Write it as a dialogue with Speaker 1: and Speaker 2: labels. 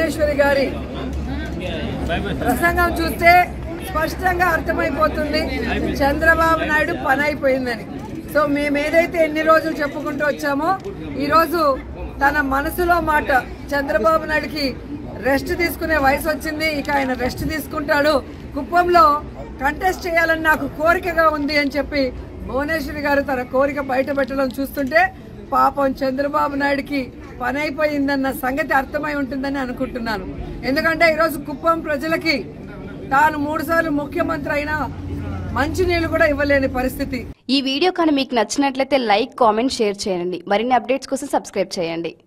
Speaker 1: భువనేశ్వరి గారి ప్రసంగం చూస్తే స్పష్టంగా అర్థమైపోతుంది చంద్రబాబు నాయుడు పని అయిపోయిందని సో మేము ఏదైతే ఎన్ని రోజులు చెప్పుకుంటూ వచ్చామో ఈరోజు తన మనసులో మాట చంద్రబాబు నాయుడుకి రెస్ట్ తీసుకునే వయసు వచ్చింది ఇక ఆయన రెస్ట్ తీసుకుంటాడు కుప్పంలో కంటెస్ట్ చేయాలని నాకు కోరికగా ఉంది అని చెప్పి భువనేశ్వరి గారు తన కోరిక బయట పెట్టడం చూస్తుంటే పాపం చంద్రబాబు నాయుడుకి పని అయిపోయిందన్న సంగతి అర్థమై ఉంటుందని అనుకుంటున్నాను ఎందుకంటే ఈరోజు కుప్పం ప్రజలకి తాను మూడుసార్లు ముఖ్యమంత్రి అయినా మంచినీళ్ళు కూడా ఇవ్వలేని పరిస్థితి
Speaker 2: ఈ వీడియో కానీ మీకు నచ్చినట్లయితే లైక్ కామెంట్ షేర్ చేయండి మరిన్ని అప్డేట్స్ కోసం సబ్స్క్రైబ్ చేయండి